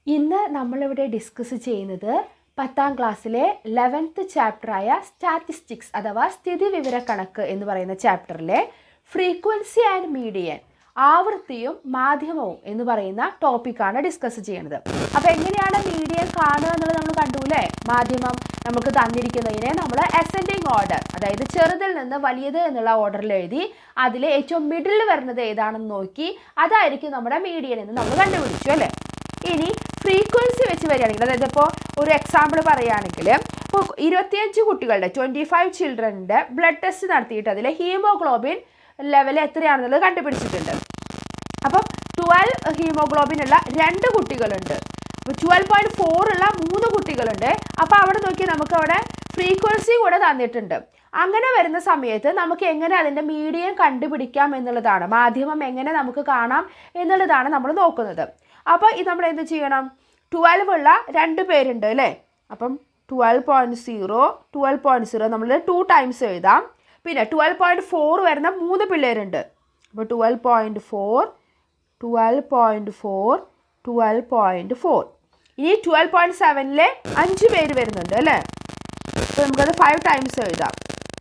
ഇന്ന് നമ്മളിവിടെ ഡിസ്കസ് ചെയ്യുന്നത് പത്താം ക്ലാസ്സിലെ ലെവൻത്ത് ചാപ്റ്ററായ സ്റ്റാറ്റിസ്റ്റിക്സ് അഥവാ സ്ഥിതിവിവര കണക്ക് എന്ന് പറയുന്ന ചാപ്റ്ററിലെ ഫ്രീക്വൻസി ആൻഡ് മീഡിയൻ ആവൃത്തിയും മാധ്യമവും എന്ന് പറയുന്ന ടോപ്പിക്കാണ് ഡിസ്കസ് ചെയ്യുന്നത് അപ്പോൾ എങ്ങനെയാണ് മീഡിയൻ കാണുക എന്നുള്ളത് നമ്മൾ കണ്ടുല്ലേ മാധ്യമം നമുക്ക് തന്നിരിക്കുന്നതിനെ നമ്മൾ അസെൻഡിങ് ഓർഡർ അതായത് ചെറുതിൽ നിന്ന് വലിയത് എന്നുള്ള ഓർഡറിൽ എഴുതി അതിൽ ഏറ്റവും മിഡിൽ വരുന്നത് ഏതാണെന്ന് നോക്കി അതായിരിക്കും നമ്മുടെ മീഡിയൻ എന്ന് നമ്മൾ കണ്ടുപിടിച്ചു അല്ലേ ഇനി ഫ്രീക്വൻസി വെച്ച് വരികയാണെങ്കിൽ അതായത് ഇപ്പോൾ ഒരു എക്സാമ്പിൾ പറയുകയാണെങ്കിൽ ഇപ്പോൾ ഇരുപത്തിയഞ്ച് കുട്ടികളുടെ ട്വൻറ്റി ഫൈവ് ചിൽഡ്രൻ്റെ ബ്ലഡ് ടെസ്റ്റ് നടത്തിയിട്ട് അതിൽ ഹീമോഗ്ലോബിൻ ലെവൽ എത്രയാണെന്നുള്ളത് കണ്ടുപിടിച്ചിട്ടുണ്ട് അപ്പം ട്വൽവ് ഹീമോഗ്ലോബിൻ ഉള്ള രണ്ട് കുട്ടികളുണ്ട് അപ്പോൾ ട്വൽവ് പോയിൻറ്റ് ഫോർ ഉള്ള മൂന്ന് കുട്ടികളുണ്ട് അപ്പോൾ അവിടെ നോക്കി നമുക്ക് അവിടെ ഫ്രീക്വൻസി കൂടെ തന്നിട്ടുണ്ട് അങ്ങനെ വരുന്ന സമയത്ത് നമുക്ക് എങ്ങനെ അതിൻ്റെ മീഡിയം കണ്ടുപിടിക്കാം എന്നുള്ളതാണ് മാധ്യമം എങ്ങനെ നമുക്ക് കാണാം എന്നുള്ളതാണ് നമ്മൾ നോക്കുന്നത് അപ്പോൾ ഇത് നമ്മൾ എന്ത് ചെയ്യണം ട്വൽവ് ഉള്ള രണ്ട് പേരുണ്ട് അല്ലേ അപ്പം twelve point zero twelve point zero നമ്മൾ ടു ടൈംസ് എഴുതാം പിന്നെ ട്വൽവ് പോയിൻറ്റ് ഫോർ വരുന്ന മൂന്ന് പിള്ളേരുണ്ട് അപ്പോൾ twelve point four twelve point four twelve point four ഇനി ട്വൽവ് പോയിൻറ്റ് സെവനിലെ അഞ്ച് പേര് വരുന്നുണ്ട് അല്ലേ അപ്പോൾ നമുക്കത് ഫൈവ് ടൈംസ് എഴുതാം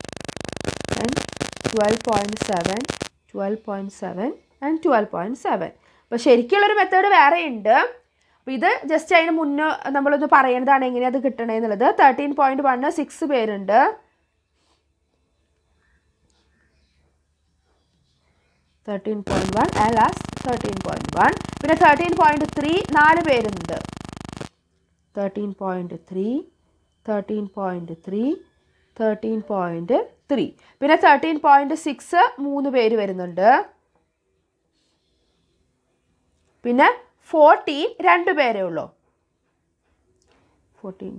twelve point seven twelve point seven and twelve point seven അപ്പോൾ ശരിക്കുള്ളൊരു മെത്തേഡ് വേറെ ഉണ്ട് അപ്പോൾ ഇത് ജസ്റ്റ് അതിന് മുന്നേ നമ്മളൊന്ന് പറയുന്നതാണ് എങ്ങനെയാണ് അത് കിട്ടണേന്നുള്ളത് തേർട്ടീൻ പോയിൻറ്റ് വണ്ണ് സിക്സ് പേരുണ്ട് thirteen point one and last thirteen point one പിന്നെ തേർട്ടീൻ പോയിൻറ്റ് ത്രീ നാല് പേരുണ്ട് thirteen point three thirteen point three thirteen point three പിന്നെ തേർട്ടീൻ പോയിൻറ്റ് സിക്സ് മൂന്ന് പേര് വരുന്നുണ്ട് പിന്നെ ഫോർട്ടീൻ രണ്ട് പേരേ ഉള്ളൂ ഫോർട്ടീൻ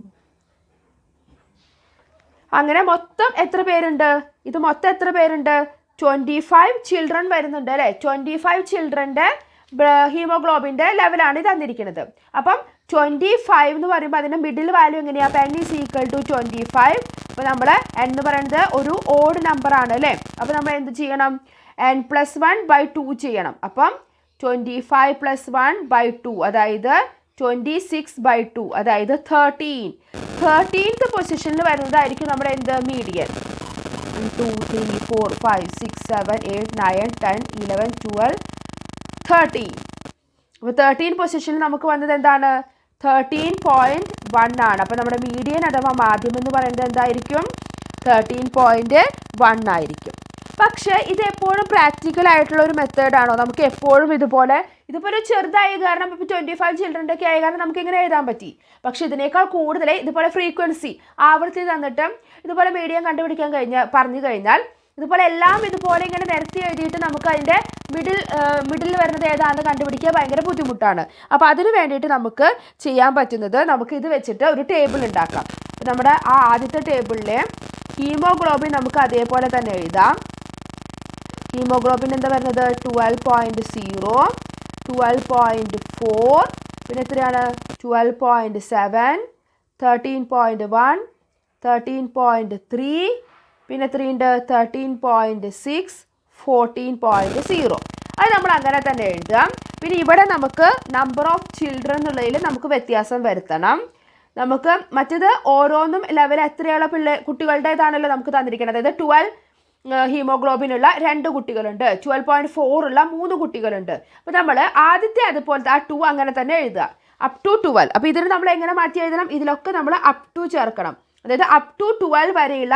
അങ്ങനെ മൊത്തം എത്ര പേരുണ്ട് ഇത് മൊത്തം എത്ര പേരുണ്ട് ട്വൻറ്റി ഫൈവ് ചിൽഡ്രൻ വരുന്നുണ്ട് അല്ലേ ട്വൻറ്റി ഫൈവ് ചിൽഡ്രൻ്റെ ഹീമോഗ്ലോബിൻ്റെ ലെവലാണ് തന്നിരിക്കുന്നത് അപ്പം ട്വൻറ്റി ഫൈവ് എന്ന് പറയുമ്പോൾ അതിൻ്റെ മിഡിൽ വാല്യൂ എങ്ങനെയാണ് pen is equal to twenty five അപ്പോൾ നമ്മൾ എൻ എന്ന് പറയുന്നത് ഒരു ഓഡ് നമ്പറാണ് അല്ലേ അപ്പോൾ നമ്മൾ എന്ത് ചെയ്യണം n plus one by two ചെയ്യണം അപ്പം twenty five plus one by two അതായത് ട്വൻറ്റി സിക്സ് ബൈ ടു അതായത് തേർട്ടീൻ തേർട്ടീൻത്ത് പൊസിഷനിൽ വരുന്നതായിരിക്കും നമ്മുടെ എന്ത് median two three four five six seven eight nine ten eleven twelve thirteen അപ്പോൾ തേർട്ടീൻ പൊസിഷനിൽ നമുക്ക് വന്നത് എന്താണ് തേർട്ടീൻ പോയിൻറ്റ് വൺ ആണ് അപ്പോൾ നമ്മുടെ മീഡിയൻ അഥവാ മാധ്യമം എന്ന് പറയുന്നത് എന്തായിരിക്കും തേർട്ടീൻ പോയിൻറ്റ് വൺ ആയിരിക്കും പക്ഷേ ഇത് എപ്പോഴും പ്രാക്ടിക്കൽ ആയിട്ടുള്ള ഒരു മെത്തേഡാണോ നമുക്ക് എപ്പോഴും ഇതുപോലെ ഇതിപ്പോൾ ഒരു ചെറുതായ കാരണം ഇപ്പോൾ ട്വൻറ്റി ഫൈവ് ചിൽഡ്രൻ്റെ ഒക്കെ ആയ കാരണം നമുക്ക് ഇങ്ങനെ എഴുതാൻ പറ്റി പക്ഷേ ഇതിനേക്കാൾ കൂടുതൽ ഇതുപോലെ ഫ്രീക്വൻസി ആവർത്തി തന്നിട്ട് ഇതുപോലെ മീഡിയം കണ്ടുപിടിക്കാൻ കഴിഞ്ഞ പറഞ്ഞു കഴിഞ്ഞാൽ ഇതുപോലെ എല്ലാം ഇതുപോലെ ഇങ്ങനെ നിരത്തി എഴുതിയിട്ട് നമുക്ക് അതിൻ്റെ മിഡിൽ മിഡിൽ വരുന്നത് ഏതാണെന്ന് കണ്ടുപിടിക്കുക ഭയങ്കര ബുദ്ധിമുട്ടാണ് അപ്പോൾ അതിന് വേണ്ടിയിട്ട് നമുക്ക് ചെയ്യാൻ പറ്റുന്നത് നമുക്ക് ഇത് വെച്ചിട്ട് ഒരു ടേബിൾ ഉണ്ടാക്കാം നമ്മുടെ ആ ആദ്യത്തെ ടേബിളിലെ ഹീമോഗ്ലോബിൻ നമുക്ക് അതേപോലെ തന്നെ എഴുതാം ഹീമോഗ്ലോബിൻ എന്താ വരുന്നത് twelve point zero twelve point four പിന്നെ എത്രയാണ് twelve point seven thirteen point one thirteen point three പിന്നെ എത്രയുണ്ട് thirteen point six fourteen point zero അത് നമ്മൾ അങ്ങനെ തന്നെ എഴുതാം പിന്നെ ഇവിടെ നമുക്ക് നമ്പർ ഓഫ് ചിൽഡ്രൻ എന്നുള്ളതിൽ നമുക്ക് വ്യത്യാസം വരുത്തണം നമുക്ക് മറ്റേത് ഓരോന്നും ലെവൽ എത്രയുള്ള പിള്ളേ കുട്ടികളുടേതാണല്ലോ നമുക്ക് തന്നിരിക്കുന്നത് അതായത് ട്വൽവ് ഹീമോഗ്ലോബിനുള്ള രണ്ട് കുട്ടികളുണ്ട് ട്വൽവ് പോയിൻറ്റ് ഫോർ ഉള്ള മൂന്ന് കുട്ടികളുണ്ട് അപ്പോൾ നമ്മൾ ആദ്യത്തെ അതുപോലത്തെ ആ ടു അങ്ങനെ തന്നെ എഴുതുക അപ് ടു ട്വൽവ് അപ്പോൾ ഇതിന് നമ്മൾ എങ്ങനെ മാറ്റി എഴുതണം ഇതിലൊക്കെ നമ്മൾ അപ് ടു ചേർക്കണം അതായത് അപ് ടു ട്വൽവ് വരെയുള്ള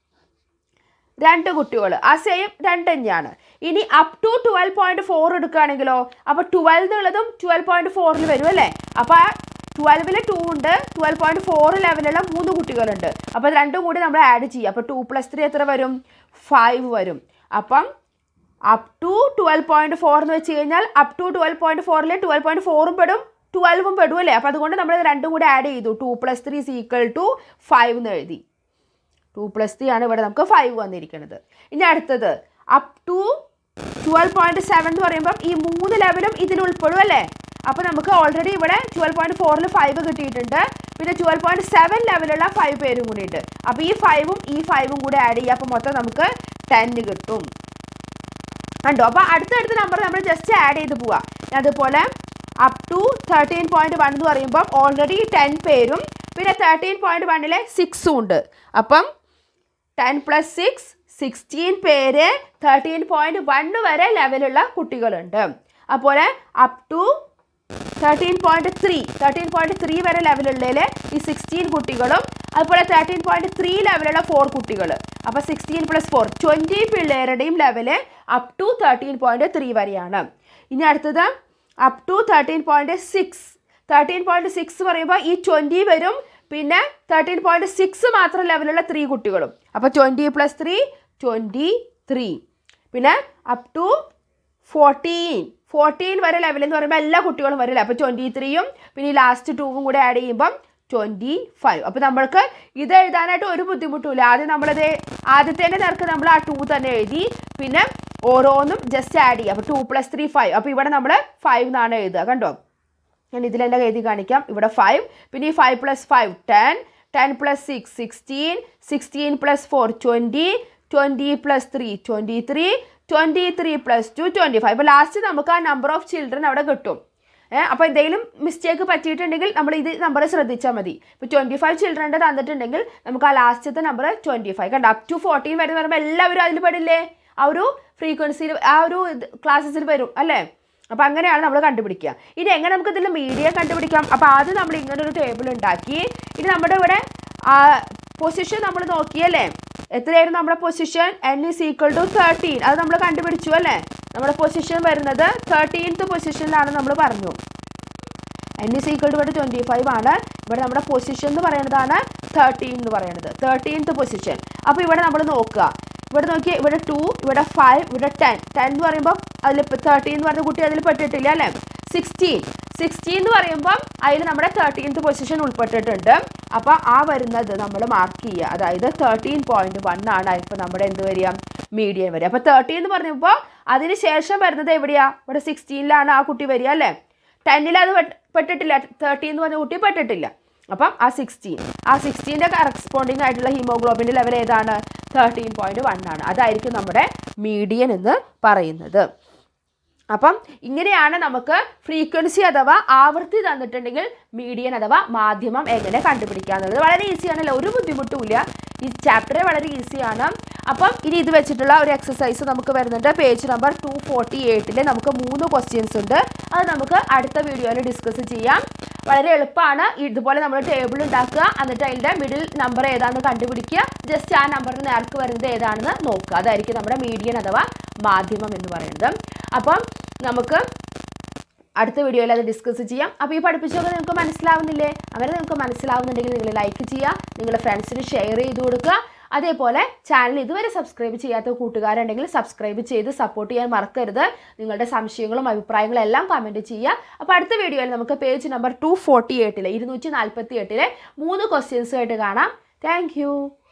രണ്ട് കുട്ടികൾ ആ സെയിം രണ്ട് തന്നെയാണ് ഇനി up to twelve point four എടുക്കുകയാണെങ്കിലോ അപ്പോൾ ട്വൽവ് എന്നുള്ളതും ട്വൽവ് പോയിൻറ്റ് ഫോറിൽ വരും അല്ലേ അപ്പോൾ ആ ട്വൽവിൽ ടു ഉണ്ട് ട്വൽവ് പോയിൻറ്റ് ഫോർ ലെവലുള്ള മൂന്ന് കുട്ടികളുണ്ട് അപ്പോൾ രണ്ടും കൂടി നമ്മൾ ആഡ് ചെയ്യുക അപ്പോൾ ടു പ്ലസ് ത്രീ എത്ര വരും ഫൈവ് വരും അപ്പം up to twelve point four എന്ന് വെച്ച് കഴിഞ്ഞാൽ അപ് ടു ട്വൽവ് പോയിൻറ്റ് ഫോറിൽ ട്വൽവ് പോയിൻറ്റ് ഫോറും പെടും ട്വൽവും പെടും അല്ലേ അപ്പോൾ അതുകൊണ്ട് നമ്മൾ രണ്ടും കൂടി ആഡ് ചെയ്തു two plus three is equal to five എന്ന് എഴുതി ടു പ്ലസ് ത്രീ ആണ് ഇവിടെ നമുക്ക് ഫൈവ് വന്നിരിക്കുന്നത് ഇനി അടുത്തത് up to twelve point seven എന്ന് പറയുമ്പം ഈ മൂന്ന് ലെവലും ഇതിൽ ഉൾപ്പെടും അല്ലേ അപ്പോൾ നമുക്ക് ഓൾറെഡി ഇവിടെ ട്വൽവ് പോയിൻറ്റ് ഫോറിൽ ഫൈവ് കിട്ടിയിട്ടുണ്ട് പിന്നെ ട്വൽവ് പോയിൻറ്റ് സെവൻ ലെവലുള്ള ഫൈവ് പേരും കൂടി ഉണ്ട് അപ്പോൾ ഈ ഫൈവും ഈ ഫൈവും കൂടി ആഡ് ചെയ്യുക അപ്പോൾ മൊത്തം നമുക്ക് ടെന്ന് കിട്ടും കണ്ടോ അപ്പോൾ അടുത്തടുത്ത നമ്പർ നമ്മൾ ജസ്റ്റ് ആഡ് ചെയ്ത് പോവാം അതുപോലെ up to thirteen point one എന്ന് പറയുമ്പം ഓൾറെഡി ടെൻ പേരും പിന്നെ തേർട്ടീൻ പോയിൻറ്റ് വണ്ണിലെ സിക്സും ഉണ്ട് അപ്പം ടെൻ പ്ലസ് സിക്സ് സിക്സ്റ്റീൻ പേര് തേർട്ടീൻ പോയിൻറ്റ് വൺ വരെ ലെവലുള്ള കുട്ടികളുണ്ട് അപ്പോൾ up to thirteen point three thirteen point three വരെ ലെവലുള്ളതിൽ ഈ സിക്സ്റ്റീൻ കുട്ടികളും അതുപോലെ തേർട്ടീൻ പോയിൻറ്റ് ത്രീ ലെവലുള്ള ഫോർ കുട്ടികൾ അപ്പോൾ സിക്സ്റ്റീൻ പ്ലസ് ഫോർ ട്വൻറ്റി പിള്ളേരുടെയും level up to thirteen point three വരെയാണ് ഇനി അടുത്തത് up to thirteen point six thirteen point six പറയുമ്പോൾ ഈ ട്വൻറ്റി വരും പിന്നെ തേർട്ടീൻ പോയിൻറ്റ് സിക്സ് മാത്രം ലെവലുള്ള ത്രീ കുട്ടികളും അപ്പോൾ twenty plus three twenty three പിന്നെ അപ് ടു ഫോർട്ടീൻ ഫോർട്ടീൻ വരെ ലെവൽ എന്ന് പറയുമ്പോൾ എല്ലാ കുട്ടികളും വരില്ല അപ്പോൾ ട്വൻറ്റി ത്രീയും പിന്നെ ഈ ലാസ്റ്റ് ടൂവും കൂടെ ആഡ് ചെയ്യുമ്പം ട്വൻറ്റി ഫൈവ് അപ്പോൾ നമ്മൾക്ക് ഇത് എഴുതാനായിട്ട് ഒരു ബുദ്ധിമുട്ടുമില്ല ആദ്യം നമ്മളത് ആദ്യത്തേൻ്റെ നേർക്ക് നമ്മൾ ആ ടൂ തന്നെ എഴുതി പിന്നെ ഓരോന്നും ജസ്റ്റ് ആഡ് ചെയ്യുക അപ്പോൾ ടു പ്ലസ് ത്രീ ഫൈവ് അപ്പോൾ ഇവിടെ നമ്മൾ ഫൈവ് എന്നാണ് എഴുതുക കണ്ടോ ഞാൻ ഇതിൽ തന്നെ എഴുതി കാണിക്കാം ഇവിടെ ഫൈവ് പിന്നെ ഈ five plus five ten ten plus six sixteen sixteen plus four twenty twenty plus three twenty three twenty three plus two twenty five അപ്പോൾ ലാസ്റ്റ് നമുക്ക് ആ നമ്പർ ഓഫ് ചിൽഡ്രൻ അവിടെ കിട്ടും ഏഹ് അപ്പോൾ എന്തെങ്കിലും മിസ്റ്റേക്ക് പറ്റിയിട്ടുണ്ടെങ്കിൽ നമ്മൾ ഇത് നമ്പർ ശ്രദ്ധിച്ചാൽ മതി ഇപ്പോൾ ട്വൻറ്റി ഫൈവ് ചിൽഡ്രൻ്റെ തന്നിട്ടുണ്ടെങ്കിൽ നമുക്ക് ആ ലാസ്റ്റത്തെ നമ്പർ ട്വൻറ്റി ഫൈവ് കണ്ട അപ് ടു ഫോർട്ടീൻ വരെ പറയുമ്പോൾ എല്ലാവരും അതിൽ പെടില്ലേ ആ ഒരു ഫ്രീക്വൻസിയിൽ ആ ഒരു ക്ലാസ്സസിൽ വരും അല്ലേ അപ്പോൾ അങ്ങനെയാണ് നമ്മൾ കണ്ടുപിടിക്കുക ഇനി എങ്ങനെ നമുക്ക് ഇതിൽ മീഡിയ കണ്ടുപിടിക്കാം അപ്പോൾ ആദ്യം നമ്മൾ ഇങ്ങനെ ഒരു ടേബിൾ ഉണ്ടാക്കി ഇനി നമ്മുടെ ഇവിടെ പൊസിഷൻ നമ്മൾ നോക്കിയല്ലേ എത്രയായിരുന്നു നമ്മുടെ position n is equal to thirteen അത് നമ്മൾ കണ്ടുപിടിച്ചു അല്ലേ നമ്മുടെ പൊസിഷൻ വരുന്നത് തേർട്ടീൻത്ത് പൊസിഷനിലാണ് നമ്മൾ പറഞ്ഞു എൻ ഇസ് ഈക്വൽ ടു ഇവിടെ ട്വൻറ്റി ഫൈവ് ആണ് ഇവിടെ നമ്മുടെ പൊസിഷൻ എന്ന് പറയുന്നതാണ് തേർട്ടീൻ എന്ന് പറയുന്നത് തേർട്ടീൻത്ത് പൊസിഷൻ അപ്പോൾ ഇവിടെ നമ്മൾ നോക്കുക ഇവിടെ നോക്കി ഇവിടെ ടു ഇവിടെ ഫൈവ് ഇവിടെ ടെൻ ടെൻ എന്ന് പറയുമ്പോൾ അതിൽ തേർട്ടീൻ എന്ന് പറഞ്ഞ കുട്ടി അതിൽ പെട്ടിട്ടില്ല അല്ലേ സിക്സ്റ്റീൻ സിക്സ്റ്റീൻ എന്ന് പറയുമ്പം അതിൽ നമ്മുടെ തേർട്ടീൻത്ത് പൊസിഷൻ ഉൾപ്പെട്ടിട്ടുണ്ട് അപ്പോൾ ആ വരുന്നത് നമ്മൾ മാർക്ക് ചെയ്യുക അതായത് തേർട്ടീൻ പോയിന്റ് വൺ ആണ് ഇപ്പോൾ നമ്മുടെ എന്ത് വരിക മീഡിയം വരിക അപ്പോൾ തേർട്ടീൻ എന്ന് പറയുമ്പോൾ അതിന് ശേഷം വരുന്നത് എവിടെയാ ഇവിടെ സിക്സ്റ്റീനിലാണ് ആ കുട്ടി വരിക അല്ലേ ടെന്നിൽ അത് പെട്ട്- പെട്ടിട്ടില്ല തേർട്ടീൻ എന്ന് പറഞ്ഞ കുട്ടി പെട്ടിട്ടില്ല അപ്പം ആ സിക്സ്റ്റീൻ ആ സിക്സ്റ്റീൻ്റെ കറസ്പോണ്ടിങ് ആയിട്ടുള്ള ഹീമോഗ്ലോബിൻ്റെ ലെവൽ ഏതാണ് തേർട്ടീൻ പോയിന്റ് വൺ ആണ് അതായിരിക്കും നമ്മുടെ മീഡിയൻ എന്ന് പറയുന്നത് അപ്പം ഇങ്ങനെയാണ് നമുക്ക് ഫ്രീക്വൻസി അഥവാ ആവൃത്തി തന്നിട്ടുണ്ടെങ്കിൽ മീഡിയൻ അഥവാ മാധ്യമം എങ്ങനെ കണ്ടുപിടിക്കുക എന്നുള്ളത് വളരെ ഈസിയാണല്ലോ ഒരു ബുദ്ധിമുട്ടുമില്ല ഈ ചാപ്റ്റർ വളരെ ഈസിയാണ് അപ്പം ഇനി ഇത് വെച്ചിട്ടുള്ള ഒരു എക്സസൈസ് നമുക്ക് വരുന്നുണ്ട് പേജ് നമ്പർ ടു ഫോർട്ടി എയ്റ്റിൽ നമുക്ക് മൂന്ന് ക്വസ്റ്റ്യൻസ് ഉണ്ട് അത് നമുക്ക് അടുത്ത വീഡിയോയിൽ ഡിസ്കസ് ചെയ്യാം വളരെ എളുപ്പമാണ് ഇതുപോലെ നമ്മൾ ടേബിൾ ഉണ്ടാക്കുക എന്നിട്ട് അതിൻ്റെ മിഡിൽ നമ്പർ ഏതാണെന്ന് കണ്ടുപിടിക്കുക ജസ്റ്റ് ആ നമ്പറിന് നേർക്ക് വരുന്നത് ഏതാണെന്ന് നോക്കുക അതായിരിക്കും നമ്മുടെ മീഡിയൻ അഥവാ മാധ്യമം എന്ന് പറയുന്നത് അപ്പം നമുക്ക് അടുത്ത വീഡിയോയിൽ അത് ഡിസ്കസ് ചെയ്യാം അപ്പോൾ ഈ പഠിപ്പിച്ചൊക്കെ നിങ്ങൾക്ക് മനസ്സിലാവുന്നില്ലേ അങ്ങനെ നിങ്ങൾക്ക് മനസ്സിലാവുന്നുണ്ടെങ്കിൽ നിങ്ങൾ ലൈക്ക് ചെയ്യുക നിങ്ങളുടെ ഫ്രണ്ട്സിന് ഷെയർ ചെയ്ത് കൊടുക്കുക അതേപോലെ ചാനൽ ഇതുവരെ സബ്സ്ക്രൈബ് ചെയ്യാത്ത കൂട്ടുകാരുണ്ടെങ്കിൽ സബ്സ്ക്രൈബ് ചെയ്ത് സപ്പോർട്ട് ചെയ്യാൻ മറക്കരുത് നിങ്ങളുടെ സംശയങ്ങളും അഭിപ്രായങ്ങളും എല്ലാം കമൻറ്റ് ചെയ്യുക അപ്പോൾ അടുത്ത വീഡിയോയിൽ നമുക്ക് പേജ് നമ്പർ ടു ഫോർട്ടി എയ്റ്റിലെ ഇരുന്നൂറ്റി നാൽപ്പത്തി എട്ടിലെ മൂന്ന് ക്വസ്റ്റ്യൻസുമായിട്ട് കാണാം താങ്ക്